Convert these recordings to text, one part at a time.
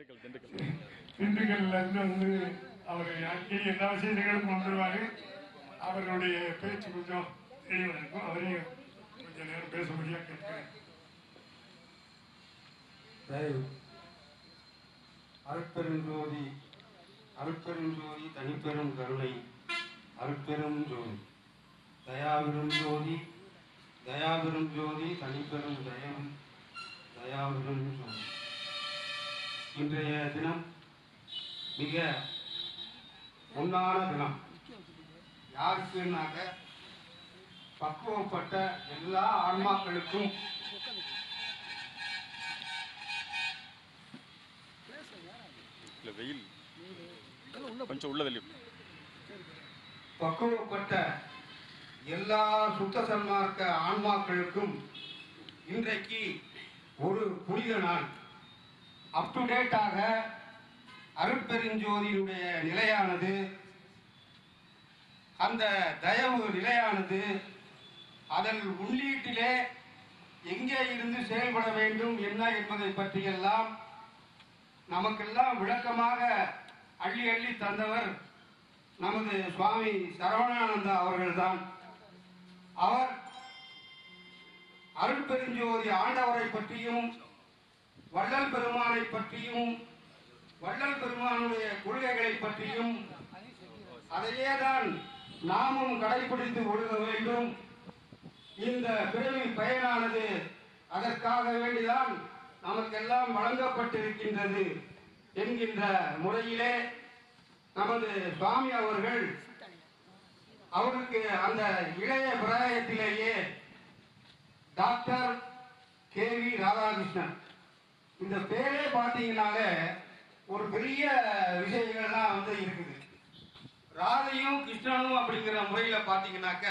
திண்டுக்கல் திண்டுக்கல் திண்டுக்கல்ல இருந்து வந்து அவர் அடிக்கடி எல்லா விஷயங்களுக்கும் வந்துருவாரு அவருடைய பேச்சு கொஞ்சம் தெளிவா இருக்கும் அவரையும் கொஞ்ச நேரம் பேசும்படியா கேட்கிறேன் தயவு அருட்பெருஞ்சோதி அருட்பெருஞ்சோதி தனிப்பெரும் கருணை அருட்பெரும் ஜோதி தயாவிரும் ஜோதி தயாவிரும் ஜோதி தனிப்பெரும் தயம் தயாவிரும் ஜோதி இன்றைய தினம் மிக பொன்னான தினம் யாருக்குன்னாக்க பக்குவப்பட்ட எல்லா ஆன்மாக்களுக்கும் இல்ல வெயில் கொஞ்சம் உள்ள தள்ளி பக்குவப்பட்ட எல்லா சுத்த சன்மார்க்க ஆன்மாக்களுக்கும் இன்றைக்கு ஒரு புனித நாள் அப் டு டேட்டாக அருட்பெருஞ்சோதியினுடைய நிலையானது அந்த தயவு நிலையானது அதன் உள்ளீட்டிலே எங்கே இருந்து செயல்பட வேண்டும் என்ன என்பதை பற்றியெல்லாம் நமக்கெல்லாம் விளக்கமாக அள்ளி அள்ளி தந்தவர் நமது சுவாமி சரவணானந்தா அவர்கள்தான் அவர் அருள் பெருஞ்சோதி ஆண்டவரை பற்றியும் வள்ளல் பெருமானை பற்றியும் வள்ளல் பெருமானுடைய கொள்கைகளை பற்றியும் அதையே தான் நாமும் கடைபிடித்து ஒழுக வேண்டும் இந்த பிறவி பயனானது அதற்காக வேண்டிதான் நமக்கெல்லாம் வழங்கப்பட்டிருக்கின்றது என்கின்ற முறையிலே நமது சுவாமி அவர்கள் அவருக்கு அந்த இளைய பிராயத்திலேயே டாக்டர் கே வி ராதாகிருஷ்ணன் இந்த பேரே பார்த்தீங்கன்னாலே ஒரு பெரிய விஷயங்கள்லாம் வந்து இருக்குது ராதையும் கிருஷ்ணனும் அப்படிங்கிற முறையில பார்த்தீங்கன்னாக்க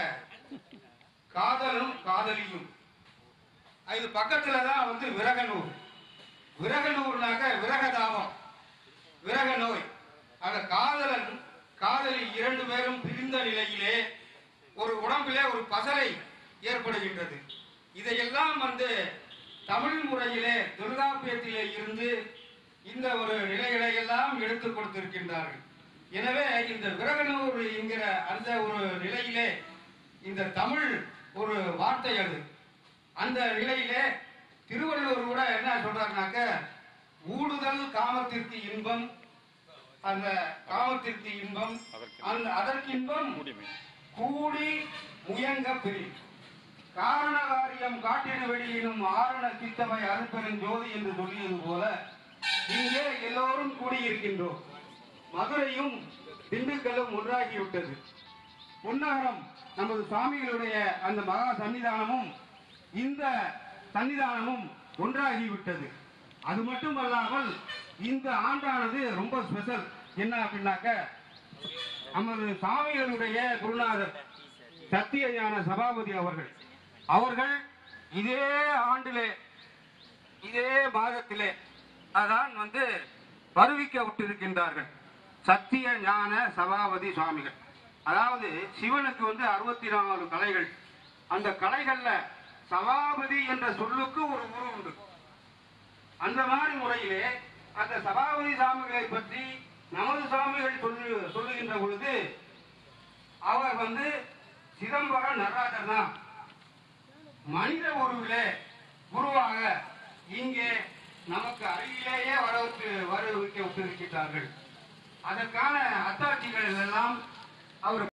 காதலும் காதலியும் இது பக்கத்துல தான் வந்து விரகனூர் விரகனூர்னாக்க விரகதாபம் விரக நோய் அந்த காதலன் காதலி இரண்டு பேரும் பிரிந்த நிலையிலே ஒரு உடம்பிலே ஒரு பசலை ஏற்படுகின்றது இதையெல்லாம் வந்து தமிழ் முறையிலே தொல்காப்பியத்திலே இருந்து இந்த ஒரு நிலைகளை எல்லாம் எடுத்து கொடுத்திருக்கின்றார்கள் எனவே இந்த விரகனூர் என்கிற அந்த ஒரு நிலையிலே இந்த தமிழ் ஒரு வார்த்தை அது அந்த நிலையிலே திருவள்ளுவர் கூட என்ன சொல்றாருனாக்க ஊடுதல் காமத்திற்கு இன்பம் அந்த காமத்திற்கு இன்பம் அந்த அதற்கு இன்பம் முடியுமே கூடி முயங்க பிரி காரண காரியம் காட்டிடு வெளியினும் ஆரண சித்தமை அருப்பெரும் ஜோதி என்று சொல்லியது போல இங்கே எல்லோரும் கூடியிருக்கின்றோம் மதுரையும் திண்டுக்கல்லும் ஒன்றாகிவிட்டது பொன்னகரம் நமது சுவாமிகளுடைய அந்த மகா சன்னிதானமும் இந்த சன்னிதானமும் ஒன்றாகிவிட்டது அது மட்டுமல்லாமல் இந்த ஆண்டானது ரொம்ப ஸ்பெஷல் என்ன அப்படின்னாக்க நமது சாமிகளுடைய குருநாதர் சத்திய ஞான சபாபதி அவர்கள் அவர்கள் இதே ஆண்டிலே இதே மாதத்திலே அதான் வந்து வருவிக்க விட்டிருக்கின்றார்கள் சத்திய ஞான சபாபதி சுவாமிகள் அதாவது சிவனுக்கு வந்து அறுபத்தி நாலு கலைகள் அந்த கலைகள்ல சபாபதி என்ற சொல்லுக்கு ஒரு உரு உண்டு அந்த மாதிரி முறையிலே அந்த சபாபதி சாமிகளை பற்றி நமது சாமிகள் சொல்லு சொல்லுகின்ற பொழுது அவர் வந்து சிதம்பரம் நடராஜர் தான் மனித உருவிலே உருவாக இங்கே நமக்கு அருகிலேயே வரவிட்டு வருவிக்க விட்டிருக்கிறார்கள் அதற்கான அத்தாட்சிகள் எல்லாம் அவர்